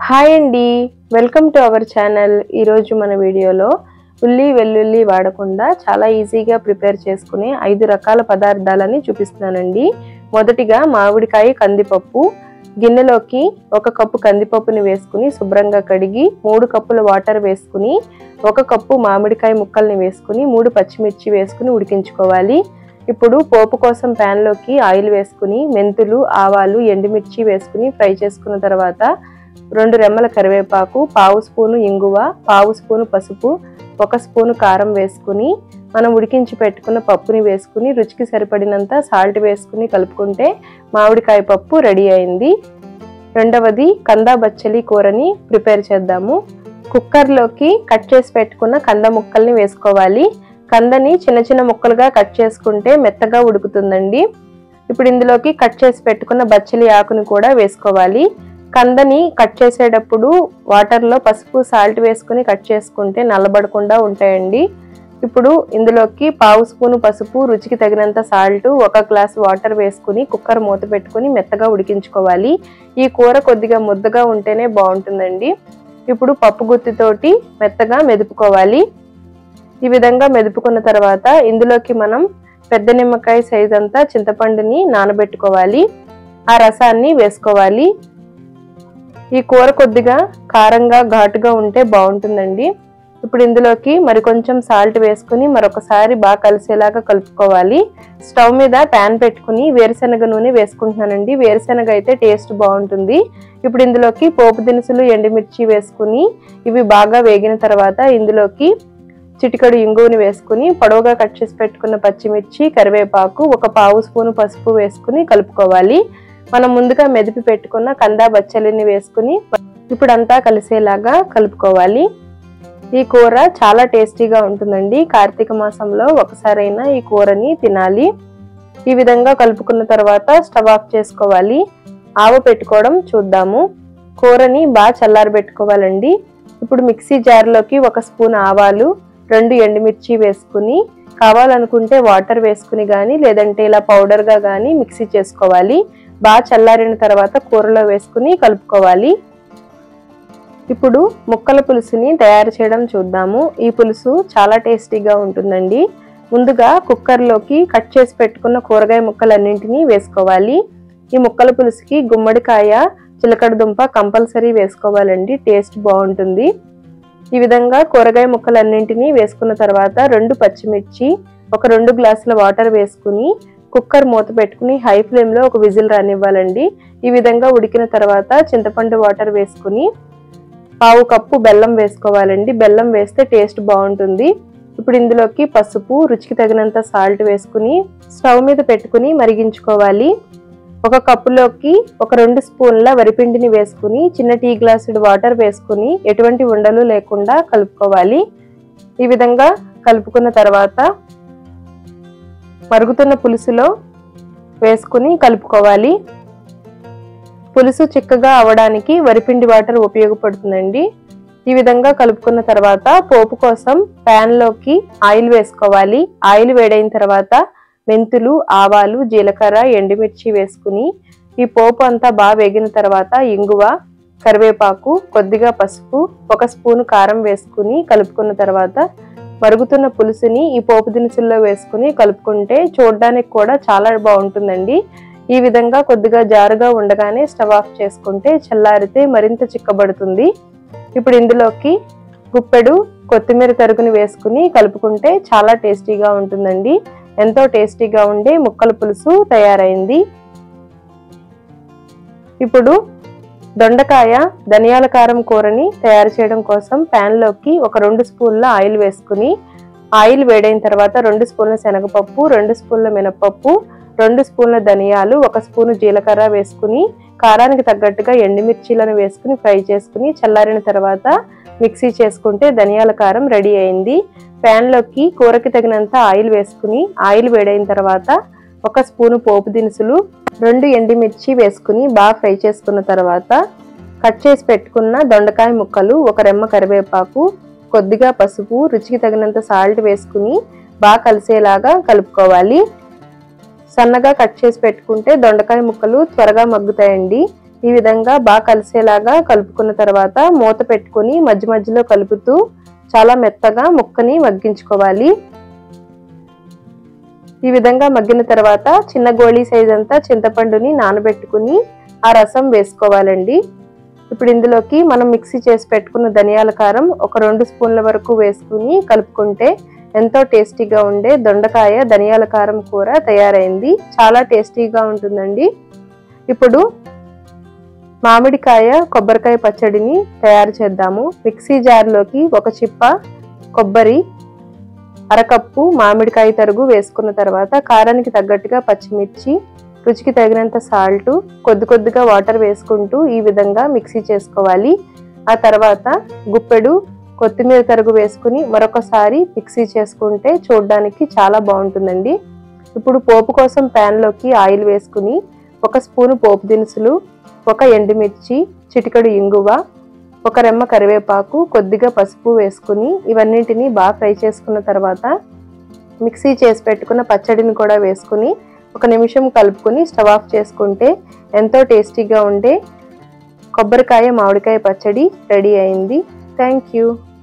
hi అండి welcome to our channel ఈరోజు మన వీడియోలో ఉల్లి వెల్లుల్లి వాడకుండా చాలా ఈజీగా ప్రిపేర్ చేసుకునే ఐదు రకాల పదార్థాలని చూపిస్తున్నానండి మొదటిగా మామిడికాయ కందిపప్పు గిన్నెలోకి ఒక కప్పు కందిపప్పుని వేసుకుని శుభ్రంగా కడిగి మూడు కప్పుల వాటర్ వేసుకుని ఒక కప్పు మామిడికాయ ముక్కల్ని వేసుకుని మూడు పచ్చిమిర్చి వేసుకుని ఉడికించుకోవాలి ఇప్పుడు పోపు కోసం ప్యాన్లోకి ఆయిల్ వేసుకుని మెంతులు ఆవాలు ఎండుమిర్చి వేసుకుని ఫ్రై చేసుకున్న తర్వాత రెండు రెమ్మల కరివేపాకు పావు స్పూను ఇంగువ పావు స్పూను పసుపు ఒక స్పూను కారం వేసుకుని మనం ఉడికించి పెట్టుకున్న పప్పుని వేసుకుని రుచికి సరిపడినంత సాల్ట్ వేసుకుని కలుపుకుంటే మామిడికాయ పప్పు రెడీ అయింది రెండవది కందా బచ్చలి కూరని ప్రిపేర్ చేద్దాము కుక్కర్లోకి కట్ చేసి పెట్టుకున్న కంద ముక్కల్ని వేసుకోవాలి కందని చిన్న చిన్న ముక్కలుగా కట్ చేసుకుంటే మెత్తగా ఉడుకుతుందండి ఇప్పుడు ఇందులోకి కట్ చేసి పెట్టుకున్న బచ్చలి ఆకుని కూడా వేసుకోవాలి కందని కట్ చేసేటప్పుడు వాటర్లో పసుపు సాల్ట్ వేసుకుని కట్ చేసుకుంటే నల్లబడకుండా ఉంటాయండి ఇప్పుడు ఇందులోకి పావు స్పూను పసుపు రుచికి తగినంత సాల్ట్ ఒక గ్లాస్ వాటర్ వేసుకుని కుక్కర్ మూత పెట్టుకుని మెత్తగా ఉడికించుకోవాలి ఈ కూర కొద్దిగా ముద్దగా ఉంటేనే బాగుంటుందండి ఇప్పుడు పప్పు గుత్తితోటి మెత్తగా మెదుపుకోవాలి ఈ విధంగా మెదుపుకున్న తర్వాత ఇందులోకి మనం పెద్ద నిమ్మకాయ సైజ్ అంతా చింతపండుని నానబెట్టుకోవాలి ఆ రసాన్ని వేసుకోవాలి ఈ కూర కొద్దిగా కారంగా ఘాటుగా ఉంటే బాగుంటుందండి ఇప్పుడు ఇందులోకి మరి కొంచెం సాల్ట్ వేసుకుని మరొకసారి బాగా కలిసేలాగా కలుపుకోవాలి స్టవ్ మీద ప్యాన్ పెట్టుకుని వేరుశనగ నూనె వేసుకుంటున్నానండి వేరుశనగ అయితే టేస్ట్ బాగుంటుంది ఇప్పుడు ఇందులోకి పోపు దినుసులు ఎండుమిర్చి వేసుకుని ఇవి బాగా వేగిన తర్వాత ఇందులోకి చిటికడు ఇంగువని వేసుకుని పొడవుగా కట్ చేసి పెట్టుకున్న పచ్చిమిర్చి కరివేపాకు ఒక పావు స్పూను పసుపు వేసుకుని కలుపుకోవాలి మనం ముందుగా మెదిపి పెట్టుకున్న కందా బచ్చలిని వేసుకుని ఇప్పుడు అంతా కలిసేలాగా కలుపుకోవాలి ఈ కూర చాలా టేస్టీగా ఉంటుందండి కార్తీక మాసంలో ఒకసారైనా ఈ కూరని తినాలి ఈ విధంగా కలుపుకున్న తర్వాత స్టవ్ ఆఫ్ చేసుకోవాలి ఆవ పెట్టుకోవడం చూద్దాము కూరని బాగా చల్లారబెట్టుకోవాలండి ఇప్పుడు మిక్సీ జార్లోకి ఒక స్పూన్ ఆవాలు రెండు ఎండుమిర్చి వేసుకుని కావాలనుకుంటే వాటర్ వేసుకుని కానీ లేదంటే ఇలా పౌడర్గా కానీ మిక్సీ చేసుకోవాలి బాగా చల్లారిన తర్వాత కూరలో వేసుకుని కలుపుకోవాలి ఇప్పుడు ముక్కల పులుసుని తయారు చేయడం చూద్దాము ఈ పులుసు చాలా టేస్టీగా ఉంటుందండి ముందుగా కుక్కర్లోకి కట్ చేసి పెట్టుకున్న కూరగాయ ముక్కలన్నింటినీ వేసుకోవాలి ఈ ముక్కల పులుసుకి గుమ్మడికాయ చిలకడ దుంప కంపల్సరీ వేసుకోవాలండి టేస్ట్ బాగుంటుంది ఈ విధంగా కూరగాయ ముక్కలన్నింటినీ వేసుకున్న తర్వాత రెండు పచ్చిమిర్చి ఒక రెండు గ్లాసుల వాటర్ వేసుకుని కుక్కర్ మూత పెట్టుకుని హై ఫ్లేమ్లో ఒక విజిల్ రానివ్వాలండి ఈ విధంగా ఉడికిన తర్వాత చింతపండు వాటర్ వేసుకుని పావు కప్పు బెల్లం వేసుకోవాలండి బెల్లం వేస్తే టేస్ట్ బాగుంటుంది ఇప్పుడు ఇందులోకి పసుపు రుచికి తగినంత సాల్ట్ వేసుకుని స్టవ్ మీద పెట్టుకుని మరిగించుకోవాలి ఒక కప్పులోకి ఒక రెండు స్పూన్ల వరిపిండిని వేసుకుని చిన్న టీ గ్లాసుడు వాటర్ వేసుకుని ఎటువంటి ఉండలు లేకుండా కలుపుకోవాలి ఈ విధంగా కలుపుకున్న తర్వాత మరుగుతున్న పులుసులో వేసుకుని కలుపుకోవాలి పులుసు చిక్కగా అవడానికి వరిపిండి వాటర్ ఉపయోగపడుతుందండి ఈ విధంగా కలుపుకున్న తర్వాత పోపు కోసం ప్యాన్లోకి ఆయిల్ వేసుకోవాలి ఆయిల్ వేడైన తర్వాత మెంతులు ఆవాలు జీలకర్ర ఎండుమిర్చి వేసుకుని ఈ పోపు అంతా బాగా వేగిన తర్వాత ఇంగువ కరివేపాకు కొద్దిగా పసుపు ఒక స్పూను కారం వేసుకుని కలుపుకున్న తర్వాత మరుగుతున్న పులుసుని ఈ పోపు దినుసుల్లో వేసుకుని కలుపుకుంటే చూడడానికి కూడా చాలా బాగుంటుందండి ఈ విధంగా కొద్దిగా జారుగా ఉండగానే స్టవ్ ఆఫ్ చేసుకుంటే చల్లారితే మరింత చిక్కబడుతుంది ఇప్పుడు ఇందులోకి గుప్పెడు కొత్తిమీర తరుగుని వేసుకుని కలుపుకుంటే చాలా టేస్టీగా ఉంటుందండి ఎంతో టేస్టీగా ఉండే ముక్కల పులుసు తయారైంది ఇప్పుడు దొండకాయ ధనియాల కారం కూరని తయారు చేయడం కోసం ప్యాన్లోకి ఒక రెండు స్పూన్ల ఆయిల్ వేసుకుని ఆయిల్ వేడైన తర్వాత రెండు స్పూన్ల శనగపప్పు రెండు స్పూన్ల మినపప్పు రెండు స్పూన్ల ధనియాలు ఒక స్పూను జీలకర్ర వేసుకుని కారానికి తగ్గట్టుగా ఎండుమిర్చీలను వేసుకుని ఫ్రై చేసుకుని చల్లారిన తర్వాత మిక్సీ చేసుకుంటే ధనియాల కారం రెడీ అయింది ప్యాన్లోకి కూరకి తగినంత ఆయిల్ వేసుకుని ఆయిల్ వేడైన తర్వాత ఒక స్పూను పోపు దినుసులు రెండు ఎండుమిర్చి వేసుకుని బాగా ఫ్రై చేసుకున్న తర్వాత కట్ చేసి పెట్టుకున్న దొండకాయ ముక్కలు ఒక రెమ్మ కరివేపాకు కొద్దిగా పసుపు రుచికి తగినంత సాల్ట్ వేసుకుని బాగా కలిసేలాగా కలుపుకోవాలి సన్నగా కట్ చేసి పెట్టుకుంటే దొండకాయ ముక్కలు త్వరగా మగ్గుతాయండి ఈ విధంగా బాగా కలిసేలాగా కలుపుకున్న తర్వాత మూత పెట్టుకుని మధ్య మధ్యలో కలుపుతూ చాలా మెత్తగా ముక్కని మగ్గించుకోవాలి ఈ విధంగా మగ్గిన తర్వాత చిన్న గోళీ సైజ్ అంతా చింతపండుని నానబెట్టుకుని ఆ రసం వేసుకోవాలండి ఇప్పుడు ఇందులోకి మనం మిక్సీ చేసి పెట్టుకున్న ధనియాల కారం ఒక రెండు స్పూన్ల వరకు వేసుకుని కలుపుకుంటే ఎంతో టేస్టీగా ఉండే దొండకాయ ధనియాల కారం కూర తయారైంది చాలా టేస్టీగా ఉంటుందండి ఇప్పుడు మామిడికాయ కొబ్బరికాయ పచ్చడిని తయారు చేద్దాము మిక్సీ జార్లోకి ఒక చిప్ప కొబ్బరి అరకప్పు మామిడికాయ తరుగు వేసుకున్న తర్వాత కారానికి తగ్గట్టుగా పచ్చిమిర్చి రుచికి తగినంత సాల్ట్ కొద్ది కొద్దిగా వాటర్ వేసుకుంటూ ఈ విధంగా మిక్సీ చేసుకోవాలి ఆ తర్వాత గుప్పెడు కొత్తిమీర తరుగు వేసుకుని మరొకసారి మిక్సీ చేసుకుంటే చూడడానికి చాలా బాగుంటుందండి ఇప్పుడు పోపు కోసం ప్యాన్లోకి ఆయిల్ వేసుకుని ఒక స్పూను పోపు దినుసులు ఒక ఎండుమిర్చి చిటికడు ఇంగువ ఒక రెమ్మ కరివేపాకు కొద్దిగా పసుపు వేసుకుని ఇవన్నింటినీ బాగా ఫ్రై చేసుకున్న తర్వాత మిక్సీ చేసి పెట్టుకున్న పచ్చడిని కూడా వేసుకుని ఒక నిమిషం కలుపుకొని స్టవ్ ఆఫ్ చేసుకుంటే ఎంతో టేస్టీగా ఉండే కొబ్బరికాయ మామిడికాయ పచ్చడి రెడీ అయింది థ్యాంక్ యూ